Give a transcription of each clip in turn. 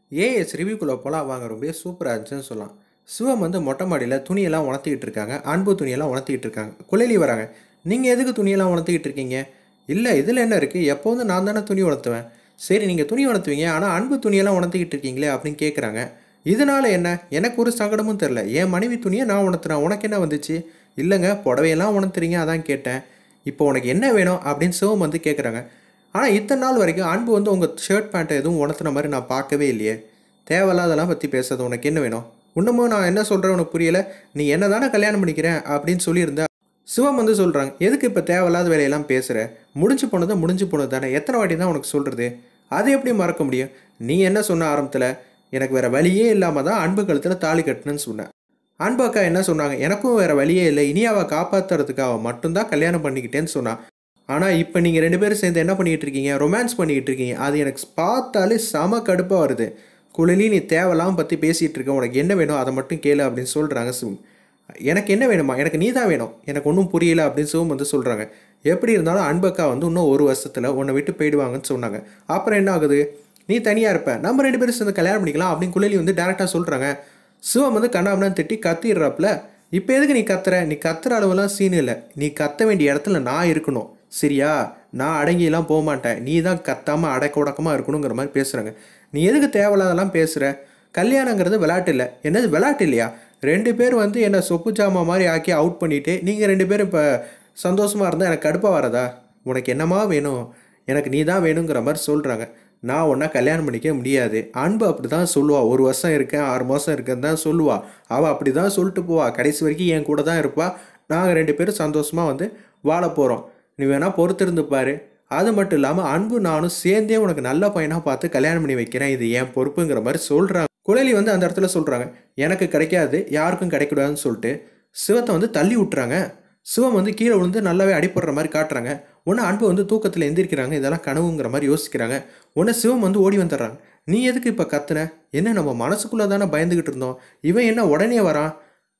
as ரிவ்யூக்குள்ளே போகலாம் வாங்க ரொம்ப சூப்பராக இருந்துச்சுன்னு சொல்லலாம் சிவம் வந்து மொட்டை மாடியில் துணியெல்லாம் உணர்த்திக்கிட்டு இருக்காங்க அன்பு துணியெல்லாம் உணர்த்திக்கிட்டு இருக்காங்க குழலி வராங்க நீங்கள் எதுக்கு துணியெல்லாம் உணர்த்திக்கிட்டு இருக்கீங்க இல்லை இதில் என்ன இருக்குது எப்போ வந்து நான் தானே துணி உணர்த்துவேன் சரி நீங்கள் துணி உணர்த்துவீங்க ஆனால் அன்பு துணியெல்லாம் உணர்த்திக்கிட்டு இருக்கீங்களே அப்படின்னு கேட்குறாங்க இதனால என்ன எனக்கு ஒரு சங்கடமும் தெரில என் மனைவி துணியை நான் உணர்த்துறேன் உனக்கு என்ன வந்துச்சு இல்லைங்க புடவையெல்லாம் உணர்த்துறீங்க அதான் கேட்டேன் இப்போ உனக்கு என்ன வேணும் அப்படின்னு சிவம் வந்து கேட்குறாங்க ஆனால் இத்தனை நாள் வரைக்கும் அன்பு வந்து உங்கள் ஷர்ட் பேண்ட்டை எதுவும் உணர்த்துன மாதிரி நான் பார்க்கவே இல்லையே தேவையில்லாதெல்லாம் பற்றி பேசுறது உனக்கு என்ன வேணும் இன்னமும் நான் என்ன சொல்கிறேன் உனக்கு புரியல நீ என்ன தானே கல்யாணம் பண்ணிக்கிறேன் அப்படின்னு சொல்லியிருந்தா சிவம் வந்து சொல்கிறாங்க எதுக்கு இப்போ தேவையில்லாத வேலையெல்லாம் பேசுகிற முடிஞ்சு போனது முடிஞ்சு போனது தானே எத்தனை வாட்டி தான் உனக்கு சொல்கிறது அது எப்படி மறக்க முடியும் நீ என்ன சொன்ன ஆரம்பத்தில் எனக்கு வேறு வழியே இல்லாமல் தான் அன்பு கழுத்தில் தாலி கட்டணுன்னு சொன்னேன் அன்பு அக்கா என்ன சொன்னாங்க எனக்கும் வேறு வழியே இல்லை இனி அவள் காப்பாற்றுறதுக்காக மட்டும்தான் கல்யாணம் பண்ணிக்கிட்டேன்னு சொன்னான் ஆனால் இப்போ நீங்கள் ரெண்டு பேரும் சேர்ந்து என்ன பண்ணிக்கிட்டு இருக்கீங்க ரொமான்ஸ் பண்ணிக்கிட்டு இருக்கீங்க அது எனக்கு பார்த்தாலே செம கடுப்பாக வருது குழலி நீ தேவையில்லாமல் பற்றி பேசிகிட்டு இருக்க உனக்கு என்ன வேணும் அதை மட்டும் கேளு அப்படின்னு சொல்கிறாங்க சிவம் எனக்கு என்ன வேணுமா எனக்கு நீ தான் வேணும் எனக்கு ஒன்றும் புரியல அப்படின்னு சிவம் வந்து சொல்கிறாங்க எப்படி இருந்தாலும் அன்பக்கா வந்து இன்னும் ஒரு வருஷத்தில் உன்னை விட்டு போயிடுவாங்கன்னு சொன்னாங்க அப்புறம் என்ன ஆகுது நீ தனியாக இருப்ப நம்ம ரெண்டு பேரும் சேர்ந்து கல்யாணம் பண்ணிக்கலாம் அப்படின்னு குழலி வந்து டேரெக்டாக சொல்கிறாங்க சிவம் வந்து கண்ணாமண்ணா திட்டி கத்திடுறாப்புல இப்போ எதுக்கு நீ கத்துற நீ கத்துற அளவுலாம் சீன் இல்லை நீ கத்த வேண்டிய இடத்துல நான் இருக்கணும் சரியா நான் அடங்கியெல்லாம் போக மாட்டேன் நீ தான் கத்தாமல் அடக்க உடக்கமாக இருக்கணுங்கிற மாதிரி பேசுகிறாங்க நீ எதுக்கு தேவையில்லாதெல்லாம் பேசுகிற கல்யாணங்கிறது விளையாட்டு இல்லை என்னது விளையாட்டு இல்லையா ரெண்டு பேர் வந்து என்னை சொப்பு ஜாமா மாதிரி ஆக்கி அவுட் பண்ணிவிட்டு நீங்கள் ரெண்டு பேரும் இப்போ சந்தோஷமாக இருந்தால் எனக்கு கடுப்பாக வரதா உனக்கு என்னமா வேணும் எனக்கு நீ தான் வேணுங்கிற மாதிரி சொல்கிறாங்க நான் ஒன்றா கல்யாணம் பண்ணிக்க முடியாது அன்பு அப்படி தான் சொல்லுவா ஒரு வருஷம் இருக்கேன் ஆறு மாதம் இருக்கேன்னு தான் சொல்லுவா அவள் அப்படி தான் சொல்லிட்டு போவா கடைசி வரைக்கும் என் கூட தான் இருப்பா நாங்கள் ரெண்டு பேரும் சந்தோஷமாக வந்து வாழ போகிறோம் நீ வேணால் பொறுத்திருந்து பாரு அது மட்டும் இல்லாமல் அன்பு நானும் சேர்ந்தே உனக்கு நல்ல பையனாக பார்த்து கல்யாணம் பண்ணி வைக்கிறேன் இது என் பொறுப்புங்கிற மாதிரி சொல்கிறாங்க குழலி வந்து அந்த இடத்துல சொல்கிறாங்க எனக்கு கிடைக்காது யாருக்கும் கிடைக்கூடாதுன்னு சொல்லிட்டு சிவத்தை வந்து தள்ளி விட்டுறாங்க சிவம் வந்து கீழே விழுந்து நல்லாவே அடிப்படுற மாதிரி காட்டுறாங்க ஒன்று அன்பு வந்து தூக்கத்தில் எந்திரிக்கிறாங்க இதெல்லாம் கனவுங்கிற மாதிரி யோசிக்கிறாங்க ஒன்று சிவம் வந்து ஓடி வந்துடுறாங்க நீ எதுக்கு இப்போ கத்துன என்ன நம்ம மனசுக்குள்ளே தானே பயந்துக்கிட்டு இருந்தோம் இவன் என்ன உடனே வரான்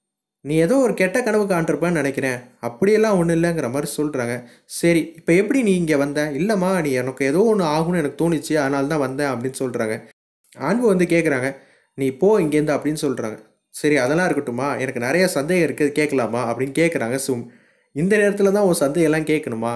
நீ ஏதோ ஒரு கெட்ட கனவு காண்றிருப்பேன்னு நினைக்கிறேன் அப்படியெல்லாம் ஒன்றும் இல்லைங்கிற மாதிரி சொல்கிறாங்க சரி இப்போ எப்படி நீ இங்கே வந்த இல்லைம்மா நீ எனக்கு ஏதோ ஒன்று ஆகும்னு எனக்கு தோணுச்சு அதனால தான் வந்தேன் அப்படின்னு சொல்கிறாங்க அன்பு வந்து கேட்குறாங்க நீ போ இங்கேருந்து அப்படின்னு சொல்கிறாங்க சரி அதெல்லாம் இருக்கட்டுமா எனக்கு நிறைய சந்தேகம் இருக்குது கேட்கலாமா அப்படின்னு கேட்குறாங்க சும் இந்த நேரத்தில் தான் உன் சந்தேகம்லாம் கேட்கணுமா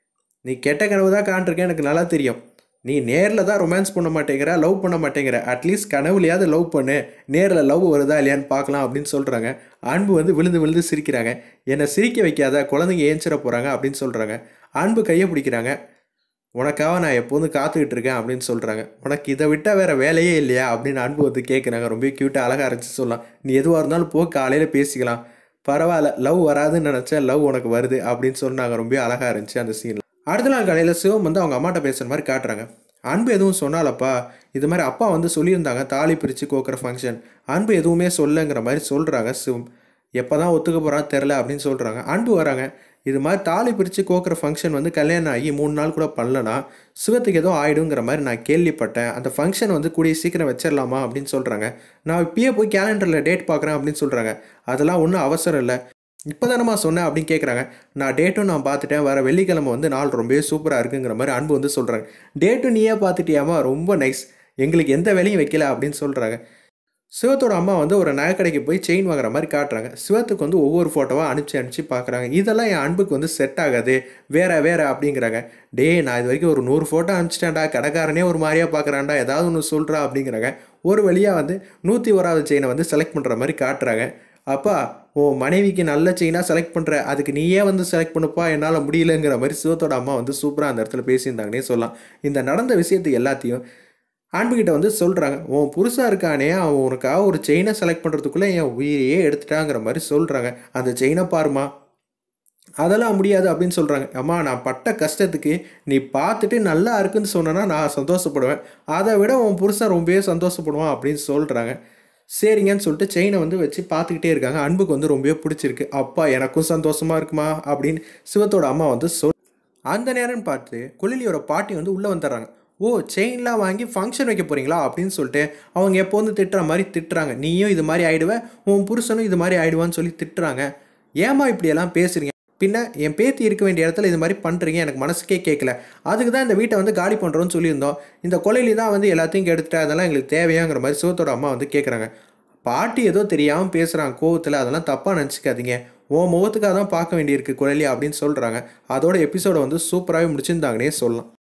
நீ கெட்ட கனவு தான் காண்றிருக்கேன் எனக்கு நல்லா தெரியும் நீ நேரில் தான் ரொமான்ஸ் பண்ண மாட்டேங்கிற லவ் பண்ண மாட்டேங்கிற அட்லீஸ்ட் கனவுலையாவது லவ் பண்ணு நேரில் லவ் வருதா இல்லையான்னு பார்க்கலாம் அப்படின்னு சொல்கிறாங்க அன்பு வந்து விழுந்து விழுந்து சிரிக்கிறாங்க என்னை சிரிக்க வைக்காத குழந்தைங்க ஏஞ்சிட போகிறாங்க அப்படின்னு சொல்கிறாங்க அன்பு கையை பிடிக்கிறாங்க உனக்காக நான் எப்போதும் காத்துக்கிட்டு இருக்கேன் அப்படின்னு சொல்கிறாங்க உனக்கு இதை விட்டால் வேறு வேலையே இல்லையா அப்படின்னு அன்பு வந்து கேட்குறாங்க ரொம்ப க்யூட்டாக அழகாக இருந்துச்சு சொல்லலாம் நீ எதுவாக இருந்தாலும் போ காலையில் பேசிக்கலாம் பரவாயில்ல லவ் வராதுன்னு நினச்சேன் லவ் உனக்கு வருது அப்படின்னு சொன்னாங்க ரொம்ப அழகாக இருந்துச்சு அந்த சீனில் அடுத்த நாள் காலையில் சிவம் வந்து அவங்க அம்மாட்ட பேசுகிற மாதிரி காட்டுறாங்க அன்பு எதுவும் சொன்னாலப்பா இது மாதிரி அப்பா வந்து சொல்லியிருந்தாங்க தாலி பிரித்து கோக்குற ஃபங்க்ஷன் அன்பு எதுவுமே சொல்லுங்கிற மாதிரி சொல்கிறாங்க சிவம் எப்போ தான் ஒத்துக்க போகிறான்னு தெரில அப்படின்னு சொல்கிறாங்க அன்பு வராங்க இது மாதிரி தாலி பிரித்து கோக்குற ஃபங்க்ஷன் வந்து கல்யாணம் ஆகி மூணு நாள் கூட பண்ணலனா சிவத்துக்கு எதுவும் ஆகிடுங்கிற மாதிரி நான் கேள்விப்பட்டேன் அந்த ஃபங்க்ஷன் வந்து கூடிய சீக்கிரம் வச்சிடலாமா அப்படின்னு சொல்கிறாங்க நான் இப்பயே போய் கேலண்டரில் டேட் பார்க்குறேன் அப்படின்னு சொல்கிறாங்க அதெல்லாம் ஒன்றும் அவசரம் இல்லை இப்போ தானம்மா சொன்னேன் அப்படின்னு கேட்குறாங்க நான் டேட்டும் நான் பார்த்துட்டேன் வர வெள்ளிக்கிழமை வந்து நாள் ரொம்பவே சூப்பராக இருக்குங்கிற மாதிரி அன்பு வந்து சொல்கிறாங்க டேட்டும் நீயே பார்த்துட்டியாமா ரொம்ப நைஸ் எங்களுக்கு எந்த வேலையும் வைக்கல அப்படின்னு சொல்கிறாங்க சிவத்தோட அம்மா வந்து ஒரு நகைக்கடைக்கு போய் செயின் வாங்குற மாதிரி காட்டுறாங்க சிவத்துக்கு வந்து ஒவ்வொரு ஃபோட்டோவாக அனுப்பிச்சு அனுப்பிச்சு பார்க்குறாங்க இதெல்லாம் என் அன்புக்கு வந்து செட் ஆகாது வேற வேற அப்படிங்கிறாங்க டே நான் இது வரைக்கும் ஒரு நூறு ஃபோட்டோ அனுப்பிச்சிட்டேன்டா கடைக்காரனே ஒரு மாதிரியாக பார்க்குறான்டா ஏதாவது ஒன்று சொல்கிறா அப்படிங்கிறாங்க ஒரு வழியாக வந்து நூற்றி ஓராவது செயினை வந்து செலக்ட் பண்ணுற மாதிரி காட்டுறாங்க அப்பா ஓ மனைவிக்கு நல்ல செயினாக செலக்ட் பண்ணுற அதுக்கு நீயே வந்து செலக்ட் பண்ணுப்பா என்னால் முடியலங்கிற மாதிரி சிவத்தோட அம்மா வந்து சூப்பராக அந்த இடத்துல பேசியிருந்தாங்கன்னே சொல்லலாம் இந்த நடந்த விஷயத்து எல்லாத்தையும் அன்புக்கிட்ட வந்து சொல்கிறாங்க உன் புருஷாக இருக்கானே அவன் உனக்காக ஒரு செயினை செலக்ட் பண்ணுறதுக்குள்ளே என் உயிரையே எடுத்துட்டாங்கிற மாதிரி சொல்கிறாங்க அந்த செயினை பாருமா அதெல்லாம் முடியாது அப்படின்னு சொல்கிறாங்க அம்மா நான் பட்ட கஷ்டத்துக்கு நீ பார்த்துட்டு நல்லா இருக்குன்னு சொன்னேன்னா நான் சந்தோஷப்படுவேன் அதை விட உன் புருஷன் ரொம்பவே சந்தோஷப்படுவான் அப்படின்னு சொல்கிறாங்க சரிங்கன்னு சொல்லிட்டு செயினை வந்து வச்சு பார்த்துக்கிட்டே இருக்காங்க அன்புக்கு வந்து ரொம்பவே பிடிச்சிருக்கு அப்பா எனக்கும் சந்தோஷமா இருக்குமா அப்படின்னு சிவத்தோட அம்மா வந்து சொல் அந்த நேரம்னு பார்த்து குழலியோட பாட்டி வந்து உள்ளே வந்துடுறாங்க ஓ செயின்லாம் வாங்கி ஃபங்க்ஷன் வைக்க போகிறீங்களா அப்படின்னு சொல்லிட்டு அவங்க எப்போ வந்து திட்டுற மாதிரி திட்டுறாங்க நீயும் இது மாதிரி ஆயிடுவ உன் புருஷனும் இது மாதிரி ஆயிடுவான்னு சொல்லி திட்டுறாங்க ஏமா இப்படியெல்லாம் பேசுறீங்க பின்ன என் பேத்தி இருக்க வேண்டிய இடத்துல இது மாதிரி பண்ணுறீங்க எனக்கு மனசுக்கே கேட்கல அதுக்கு தான் இந்த வீட்டை வந்து காலி பண்ணுறோன்னு சொல்லியிருந்தோம் இந்த கொலையில தான் வந்து எல்லாத்தையும் கெடுத்துட்டு அதெல்லாம் எங்களுக்கு தேவையாங்கிற மாதிரி சிவத்தோட அம்மா வந்து கேட்குறாங்க பாட்டி ஏதோ தெரியாமல் பேசுகிறாங்க கோவத்தில் அதெல்லாம் தப்பாக நினச்சிக்காதீங்க உன் முகத்துக்காக தான் பார்க்க வேண்டியிருக்கு குழலி அப்படின்னு சொல்கிறாங்க அதோட எபிசோடை வந்து சூப்பராகவே முடிச்சிருந்தாங்கன்னே சொல்லலாம்